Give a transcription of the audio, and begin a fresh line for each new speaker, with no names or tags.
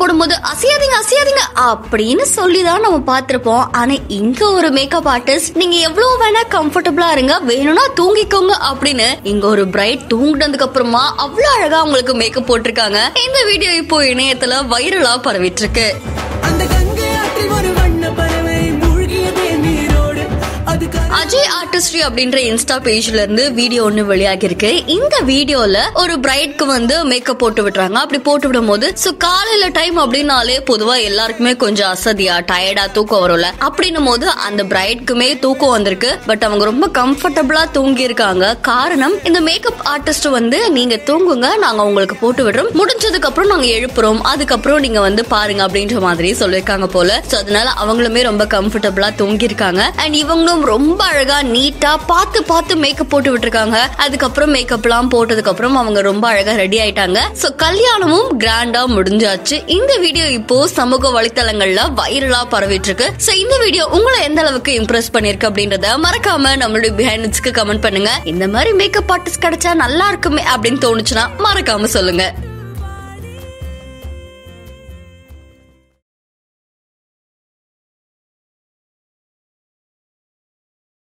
போடும்போது அசையாதீங்க அசையாதீங்க அப்படின்னு சொல்லிதான் நம்ம பார்த்திருப்போம் ஆனா இங்க ஒரு மேக்கப் ஆர்டிஸ்ட் நீங்க எவ்வளவு வேணா கம்ஃபர்டபுளா இருங்க வேணும்னா தூங்கிக்கோங்க அப்படின்னு இங்க ஒரு பிரைட் தூங்கினதுக்கு அப்புறமா அவ்வளவு அழகா அவங்களுக்கு மேக்கப் போட்டிருக்காங்க இந்த வீடியோ இப்போ இணையத்துல வைரலா பரவிட்டு இருக்கு
அந்த கங்கை ஆற்றில் ஒரு வண்ண பறவை மூழ்கியதே நீரோடு அது கரை-
அஜய் ஆர்டிஸ்ட்ரி அப்படின்ற இன்ஸ்டா பேஜ்ல இருந்து வீடியோ ஒண்ணு வெளியாகி இருக்கு இந்த வீடியோல ஒரு பிரைட்க்கு வந்து மேக்கப் போட்டு விட்டுறாங்க அப்படி போட்டு விடும் போது சோ காலையில டைம் அப்படின்னாலே பொதுவா எல்லாருக்குமே கொஞ்சம் அசதியா டயர்டா தூக்கம் வரும்ல அப்படின்னும் போது அந்த பிரைட்க்குமே தூக்கம் வந்திருக்கு பட் அவங்க ரொம்ப கம்ஃபர்டபுளா தூங்கி இருக்காங்க காரணம் இந்த மேக்கப் ஆர்டிஸ்ட் வந்து நீங்க தூங்குங்க நாங்க உங்களுக்கு போட்டு விடுறோம் முடிஞ்சதுக்கு அப்புறம் நாங்க எழுப்புறோம் அதுக்கப்புறம் நீங்க வந்து பாருங்க அப்படின்ற மாதிரி சொல்லிருக்காங்க போல சோ அதனால அவங்களுமே ரொம்ப கம்ஃபர்டபுளா தூங்கி இருக்காங்க அண்ட் இவங்களும் ரொம்ப அழகா நீட்டா பார்த்து பார்த்து மேக்கப் போட்டு விட்டுருக்காங்க அதுக்கப்புறம் மேக்கப் எல்லாம் போட்டதுக்கு அப்புறம் அவங்க ரொம்ப அழகா ரெடி ஆயிட்டாங்க சோ கல்யாணமும் கிராண்டா முடிஞ்சாச்சு இந்த வீடியோ இப்போ சமூக வலைத்தளங்கள்ல வைரலா பரவிட்டு இருக்கு சோ இந்த வீடியோ உங்களை எந்த அளவுக்கு இம்ப்ரெஸ் பண்ணிருக்கு அப்படின்றத மறக்காம நம்மளுடைய பிஹைண்ட்ஸ்க்கு கமெண்ட் பண்ணுங்க இந்த மாதிரி மேக்கப் ஆர்டிஸ்ட் கிடைச்சா நல்லா இருக்குமே அப்படின்னு தோணுச்சுன்னா மறக்காம சொல்லுங்க